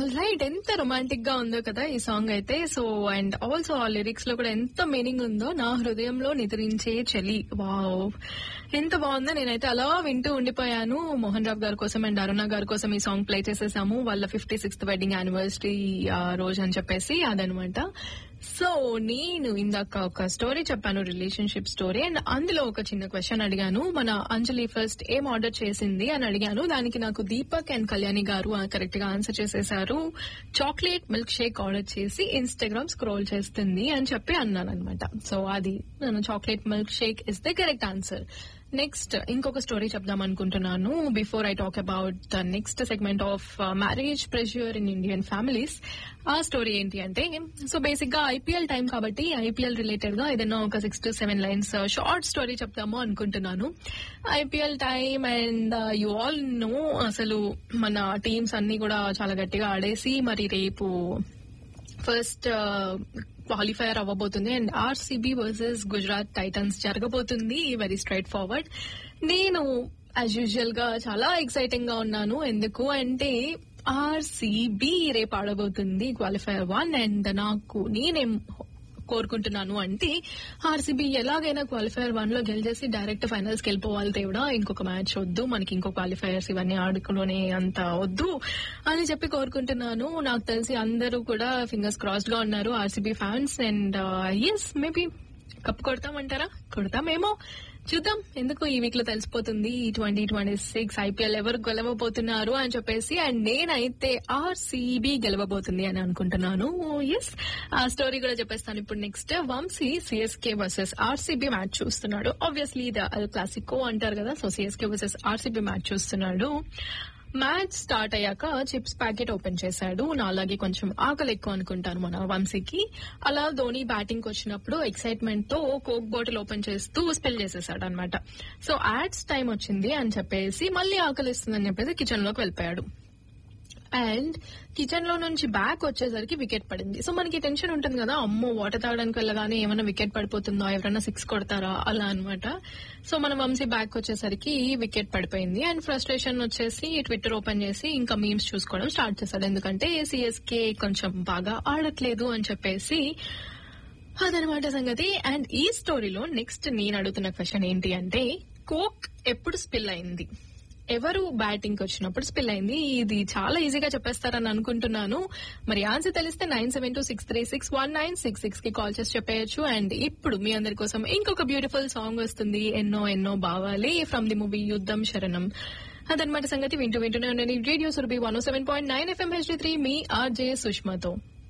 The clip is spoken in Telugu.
రైట్ ఎంత రొమాంటిక్ గా ఉందో కదా ఈ సాంగ్ అయితే సో అండ్ ఆల్సో ఆ లిరిక్స్ లో కూడా ఎంత మీనింగ్ ఉందో నా హృదయంలో నిద్రించే చలి వావ్ ఎంత బాగుందో నేనైతే అలా వింటూ ఉండిపోయాను మోహన్ రావు గారి కోసం అండ్ అరుణ గారి కోసం ఈ సాంగ్ ప్లే చేసేసాము వాళ్ళ ఫిఫ్టీ సిక్స్త్ వెడ్డింగ్ యానివర్సరీ రోజు అని చెప్పేసి అదనమాట సో నేను ఇందాక ఒక స్టోరీ చెప్పాను రిలేషన్షిప్ స్టోరీ అండ్ అందులో ఒక చిన్న క్వశ్చన్ అడిగాను మన అంజలి ఫస్ట్ ఏం ఆర్డర్ చేసింది అని అడిగాను దానికి నాకు దీపక్ అండ్ కళ్యాణి గారు కరెక్ట్ గా ఆన్సర్ చేసేసారు చాక్లెట్ మిల్క్ షేక్ ఆర్డర్ చేసి ఇన్స్టాగ్రామ్ స్క్రోల్ చేస్తుంది అని చెప్పి అన్నాను అనమాట సో అది నేను chocolate milk shake is the correct answer next ఇంకొక స్టోరీ చెప్దాం అనుకుంటున్నాను before I talk about the next segment of marriage pressure in Indian families ఆ స్టోరీ ఏంటి అంటే సో బేసిక్ గా ఐపీఎల్ టైం కాబట్టి ఐపీఎల్ రిలేటెడ్ గా ఏదైనా ఒక six to seven lines short story చెప్తాము అనుకుంటున్నాను IPL time and you all know అసలు మన టీమ్స్ అన్ని కూడా చాలా గట్టిగా ఆడేసి మరి రేపు ఫస్ట్ క్వాలిఫైయర్ అవ్వబోతుంది and RCB versus Gujarat Titans జరగబోతుంది వెరీ స్ట్రైట్ ఫార్వర్డ్ నేను యాజ్ యూజువల్ గా చాలా ఎక్సైటింగ్ గా ఉన్నాను ఎందుకు అంటే ఆర్సీబీ రేపు ఆడబోతుంది క్వాలిఫైయర్ వన్ అండ్ నాకు నేనేం కోరుకుంటున్నాను అంటే ఆర్సీబీ ఎలాగైనా క్వాలిఫైయర్ వన్ లో గెలిచేసి డైరెక్ట్ ఫైనల్స్ కి వెళ్ళిపోవాలి దేవుడా ఇంకొక మ్యాచ్ వద్దు మనకి ఇంకో క్వాలిఫైయర్స్ ఇవన్నీ ఆడుకునే అంత వద్దు అని చెప్పి కోరుకుంటున్నాను నాకు తెలిసి అందరూ కూడా ఫింగర్స్ క్రాస్డ్ గా ఉన్నారు RCB fans and yes maybe cup కొడతామంటారా కొడతామేమో చూద్దాం ఎందుకు ఈ వీక్ లో తెలిసిపోతుంది ట్వంటీ ట్వంటీ సిక్స్ ఐపీఎల్ ఎవరు గెలవబోతున్నారు అని చెప్పేసి అండ్ నేనైతే ఆర్సీబీ గెలవబోతుంది అని అనుకుంటున్నాను ఎస్ ఆ స్టోరీ కూడా చెప్పేస్తాను ఇప్పుడు next Vamshi CSK versus RCB match చూస్తున్నాడు ఆబ్వియస్లీ ద క్లాసికో అంటారు కదా so CSK versus RCB match చూస్తున్నాడు మ్యాచ్ స్టార్ట్ అయ్యాక చిప్స్ ప్యాకెట్ ఓపెన్ చేశాడు నా అలాగే కొంచెం ఆకలి ఎక్కువ అనుకుంటాను మన వంశీకి అలా ధోని బ్యాటింగ్ వచ్చినప్పుడు ఎక్సైట్మెంట్ తో కోక్ బాటిల్ ఓపెన్ చేస్తూ స్పెల్ చేసేసాడు అనమాట సో యాడ్స్ టైం వచ్చింది అని చెప్పేసి మళ్ళీ ఆకలి ఇస్తుందని చెప్పేసి కిచెన్ లోకి వెళ్ళిపోయాడు అండ్ కిచెన్ లో నుంచి బ్యాక్ వచ్చేసరికి వికెట్ పడింది సో మనకి టెన్షన్ ఉంటుంది కదా అమ్మో వాటర్ తాగడానికి వెళ్ళగానే ఏమైనా వికెట్ పడిపోతుందో ఎవరైనా సిక్స్ కొడతారా అలా అనమాట సో మన వంశీ బ్యాక్ వచ్చేసరికి వికెట్ పడిపోయింది అండ్ ఫ్రస్ట్రేషన్ వచ్చేసి ట్విట్టర్ ఓపెన్ చేసి ఇంకా మీమ్స్ చూసుకోవడం స్టార్ట్ చేశాడు ఎందుకంటే సిఎస్కే కొంచెం బాగా ఆడట్లేదు అని చెప్పేసి అదనమాట సంగతి అండ్ ఈ స్టోరీలో నెక్స్ట్ నేను అడుగుతున్న క్వశ్చన్ ఏంటి అంటే కోక్ ఎప్పుడు స్పిల్ అయింది ఎవరు బ్యాటింగ్ కి వచ్చినప్పుడు స్పిల్ అయింది ఇది చాలా ఈజీగా చెప్పేస్తారని అనుకుంటున్నాను మరి ఆన్సర్ తెలిస్తే nine seven two six three six one nine six six కి కాల్ చేసి చెప్పేయచ్చు అండ్ ఇప్పుడు మీ అందరి కోసం ఇంకొక బ్యూటిఫుల్ సాంగ్ వస్తుంది ఎన్నో ఎన్నో బావాలి ఫ్రమ్ ది మూవీ యుద్ధం శరణం అదనమాట సంగతి వింటూ వింటూనే ఉండండి radio Surabhi one seven point nine FM HD three మీ ఆర్జే సుష్మాతో